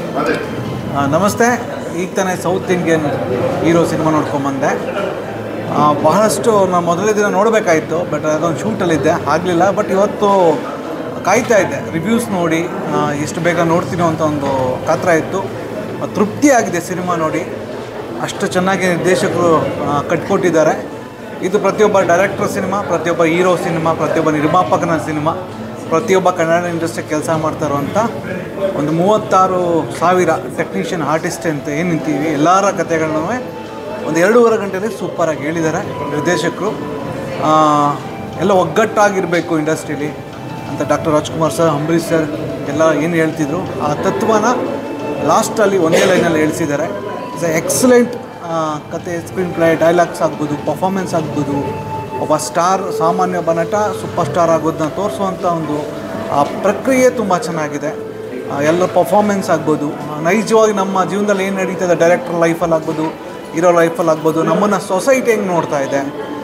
ಆ, ನಮಸ್ತೆ ಈಗ ತಾನೇ ಸೌತ್ ಇಂಡಿಯನ್ ಹೀರೋ ಸಿನಿಮಾ ನೋಡ್ಕೊಂಬಂದೆ ಆ, ಬಹಳಷ್ಟು ನಾನು ಮೊದಲನೇ ದಿನ ನೋಡಬೇಕಾಯಿತು ಬಟ್ ಅದೊಂದು ಶೂಟಲ್ಲಿದ್ದೆ ಆಗಲಿಲ್ಲ ಬಟ್ ಇವತ್ತು ಕಾಯ್ತಾ ಇದ್ದೆ ರಿವ್ಯೂಸ್ ನೋಡಿ ಆ, ಎಷ್ಟು ಬೇಗ ನೋಡ್ತೀನೋ ಅಂತ ಒಂದು ಕಾತರ ಇತ್ತು ಆ, ತೃಪ್ತಿಯಾಗಿದೆ ಸಿನಿಮಾ ನೋಡಿ ಅಷ್ಟು ಚೆನ್ನಾಗಿ ನಿರ್ದೇಶಕರು ಆ, ಕಟ್ಕೊಟ್ಟಿದ್ದಾರೆ ಇದು ಪ್ರತಿಯೊಬ್ಬ ಡೈರೆಕ್ಟರ್ ಸಿನಿಮಾ ಪ್ರತಿಯೊಬ್ಬ ಹೀರೋ ಸಿನಿಮಾ ಪ್ರತಿಯೊಬ್ಬ ನಿರ್ಮಾಪಕನ ಸಿನಿಮಾ ಪ್ರತಿಯೊಬ್ಬ ಕನ್ನಡ ಇಂಡಸ್ಟ್ರಿ ಕೆಲಸ ಮಾಡ್ತಾರಂಥ ಒಂದು ಮೂವತ್ತಾರು ಸಾವಿರ ಟೆಕ್ನಿಷಿಯನ್ ಆರ್ಟಿಸ್ಟ್ ಅಂತ ಏನು ನಿಂತೀವಿ ಎಲ್ಲರ ಕಥೆಗಳನ್ನೂ ಒಂದು ಎರಡೂವರೆ ಗಂಟೆಯಲ್ಲಿ ಸೂಪರಾಗಿ ಹೇಳಿದ್ದಾರೆ ನಿರ್ದೇಶಕರು ಆ, ಎಲ್ಲ ಒಗ್ಗಟ್ಟಾಗಿರಬೇಕು ಇಂಡಸ್ಟ್ರೀಲಿ ಅಂತ doctor Rajkumar sir Ambareesh sir ಎಲ್ಲ ಏನು ಹೇಳ್ತಿದ್ರು ಆ ತತ್ವನ ಲಾಸ್ಟಲ್ಲಿ ಒಂದೇ ಲೈನಲ್ಲಿ ಹೇಳ್ಸಿದ್ದಾರೆ ಇಟ್ಸ್ ಎ ಎಕ್ಸಲೆಂಟ್ ಕತೆ ಸ್ಕ್ರೀನ್ ಪ್ಲೇ ಡೈಲಾಗ್ಸ್ ಆಗ್ಬೋದು ಪರ್ಫಾರ್ಮೆನ್ಸ್ ಆಗ್ಬೋದು ಒಬ್ಬ ಸ್ಟಾರ್ ಸಾಮಾನ್ಯ ಒಬ್ಬ ನಟ ಸೂಪರ್ ಸ್ಟಾರ್ ಆಗೋದನ್ನ ತೋರಿಸುವಂಥ ಒಂದು ಆ ಪ್ರಕ್ರಿಯೆ ತುಂಬ ಚೆನ್ನಾಗಿದೆ ಆ, ಎಲ್ಲ ಪರ್ಫಾರ್ಮೆನ್ಸ್ ಆಗ್ಬೋದು ಆ, ನೈಜವಾಗಿ ನಮ್ಮ ಜೀವನದಲ್ಲಿ ಏನು ನಡೀತದೆ ಡೈರೆಕ್ಟರ್ ಲೈಫಲ್ಲಿ ಆಗ್ಬೋದು ಹೀರೋ ಲೈಫಲ್ಲಿ ಆಗ್ಬೋದು ನಮ್ಮನ್ನು ಸೊಸೈಟಿ ಹೆಂಗೆ ನೋಡ್ತಾ ಇದೆ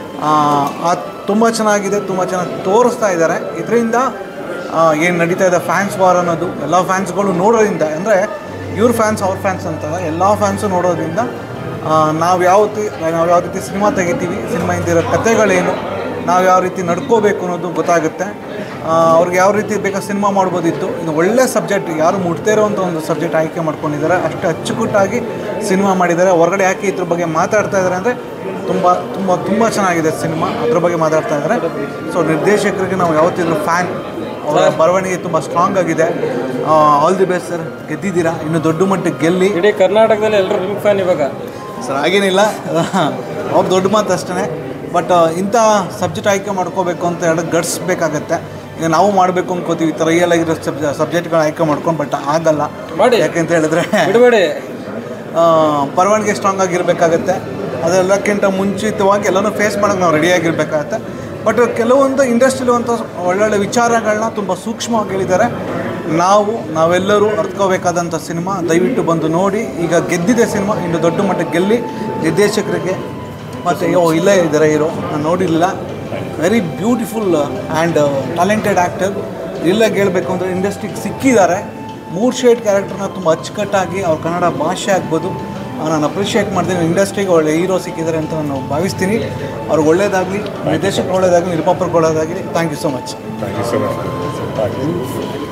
ಆ ತುಂಬ ಚೆನ್ನಾಗಿದೆ ತುಂಬ ಚೆನ್ನಾಗಿ ತೋರಿಸ್ತಾ ಇದ್ದಾರೆ ಇದರಿಂದ ಏನು ನಡೀತಾ ಇದೆ ಫ್ಯಾನ್ಸ್ ವಾರ್ ಅನ್ನೋದು ಎಲ್ಲ ಫ್ಯಾನ್ಸ್ಗಳು ನೋಡೋದ್ರಿಂದ ಅಂದರೆ ಇವ್ರ ಫ್ಯಾನ್ಸ್ ಅವ್ರ ಫ್ಯಾನ್ಸ್ ಅಂತಲ್ಲ ಎಲ್ಲ ಫ್ಯಾನ್ಸು ನೋಡೋದ್ರಿಂದ ನಾವು ಯಾವ ರೀತಿ ನಾವು ಯಾವ ರೀತಿ ಸಿನಿಮಾ ತೆಗಿತೀವಿ ಸಿನಿಮಾ ಇರೋ ಕಥೆಗಳೇನು ನಾವು ಯಾವ ರೀತಿ ನಡ್ಕೋಬೇಕು ಅನ್ನೋದು ಗೊತ್ತಾಗುತ್ತೆ ಆ, ಅವ್ರಿಗೆ ಯಾವ ರೀತಿ ಬೇಕಾ ಸಿನಿಮಾ ಮಾಡ್ಬೋದಿತ್ತು ಇದು ಒಳ್ಳೆ ಸಬ್ಜೆಕ್ಟ್ ಯಾರು ಮುಟ್ದೇ ಇರೋವಂಥ ಒಂದು ಸಬ್ಜೆಕ್ಟ್ ಆಯ್ಕೆ ಮಾಡ್ಕೊಂಡಿದ್ದಾರೆ ಅಷ್ಟು ಅಚ್ಚುಕಟ್ಟಾಗಿ ಸಿನಿಮಾ ಮಾಡಿದ್ದಾರೆ ಹೊರಗಡೆ ಯಾಕೆ ಇದ್ರ ಬಗ್ಗೆ ಮಾತಾಡ್ತಾ ಇದ್ದಾರೆ ಅಂದರೆ ತುಂಬ ತುಂಬ ತುಂಬ ಚೆನ್ನಾಗಿದೆ ಸಿನಿಮಾ ಅದ್ರ ಬಗ್ಗೆ ಮಾತಾಡ್ತಾ ಇದ್ದಾರೆ ಸೊ ನಿರ್ದೇಶಕರಿಗೆ ನಾವು ಯಾವತ್ತಿದ್ರು ಫ್ಯಾನ್ ಅವರ ಬರವಣಿಗೆ ತುಂಬ ಸ್ಟ್ರಾಂಗ್ ಆಗಿದೆ ಆಲ್ ದಿ ಬೆಸ್ಟ್ ಸರ್ ಗೆದ್ದಿದ್ದೀರಾ ಇನ್ನು ದೊಡ್ಡ ಮಟ್ಟಕ್ಕೆ ಗೆಲ್ಲಿ ಇಡೀ ಕರ್ನಾಟಕದಲ್ಲಿ ಎಲ್ಲರೂ ನಿಮ್ಮ ಫ್ಯಾನ್ ಇವಾಗ ಸರ್ ಹಾಗೇನಿಲ್ಲ ಅವ್ರು ದೊಡ್ಡ ಮಾತು ಅಷ್ಟೇ ಬಟ್ ಇಂಥ ಸಬ್ಜೆಕ್ಟ್ ಆಯ್ಕೆ ಮಾಡ್ಕೋಬೇಕು ಅಂತ ಹೇಳಿ ಗಟ್ಸ್ ಬೇಕಾಗತ್ತೆ ಈಗ ನಾವು ಮಾಡಬೇಕು ಅನ್ಕೋತೀವಿ ಈ ಥರ ರಿಯಲ್ ಆಗಿರೋ ಸಬ್ಜ ಸಬ್ಜೆಕ್ಟ್ಗಳು ಆಯ್ಕೆ ಮಾಡ್ಕೊಂಡು ಬಟ್ ಆಗಲ್ಲ ಮಾಡಿ. ಯಾಕೆಂತ ಹೇಳಿದ್ರೆ ಬಿಡಬೇಡಿ ಆ, ಬರವಣಿಗೆ ಸ್ಟ್ರಾಂಗ್ ಆಗಿರಬೇಕಾಗತ್ತೆ ಅದೆಲ್ಲಕ್ಕಿಂತ ಮುಂಚಿತವಾಗಿ ಎಲ್ಲನೂ ಫೇಸ್ ಮಾಡೋಕೆ ನಾವು ರೆಡಿಯಾಗಿರ್ಬೇಕಾಗತ್ತೆ ಬಟ್ ಕೆಲವೊಂದು ಇಂಡಸ್ಟ್ರಿಲಿ ಅಂತ ಒಳ್ಳೊಳ್ಳೆ ವಿಚಾರಗಳನ್ನ ತುಂಬ ಸೂಕ್ಷ್ಮವಾಗಿ ಹೇಳಿದ್ದಾರೆ ನಾವು ನಾವೆಲ್ಲರೂ ಅರ್ತ್ಕೋಬೇಕಾದಂಥ ಸಿನಿಮಾ ದಯವಿಟ್ಟು ಬಂದು ನೋಡಿ ಈಗ ಗೆದ್ದಿದೆ ಸಿನಿಮಾ ಇನ್ನು ದೊಡ್ಡ ಮಟ್ಟಕ್ಕೆ ಗೆಲ್ಲಿ ನಿರ್ದೇಶಕರಿಗೆ ಮತ್ತು ಯೋ ಇಲ್ಲೇ ಇದ್ದಾರೆ ಹೀರೋ ನಾನು ನೋಡಿರಲಿಲ್ಲ very beautiful and talented actor ಇಲ್ಲ ಹೇಳಬೇಕು ಅಂದರೆ ಇಂಡಸ್ಟ್ರಿಗೆ ಸಿಕ್ಕಿದ್ದಾರೆ ಮೂರು ಶೇಡ್ ಕ್ಯಾರೆಕ್ಟರ್ನ ತುಂಬ ಅಚ್ಚುಕಟ್ಟಾಗಿ ಅವ್ರ ಕನ್ನಡ ಭಾಷೆ ಆಗ್ಬೋದು ಆ, ನಾನು ಅಪ್ರಿಷಿಯೇಟ್ ಮಾಡ್ತೀನಿ ಇಂಡಸ್ಟ್ರಿಗೆ ಒಳ್ಳೆ ಹೀರೋ ಸಿಕ್ಕಿದ್ದಾರೆ ಅಂತ ನಾನು ಭಾವಿಸ್ತೀನಿ ಅವ್ರಿಗೆ ಒಳ್ಳೇದಾಗಲಿ ನಿರ್ದೇಶಕರು ಒಳ್ಳೇದಾಗಲಿ ನಿರ್ಮಾಪಕರು ಒಳ್ಳೇದಾಗಲಿ thank you so much Thank you so much. Thank you.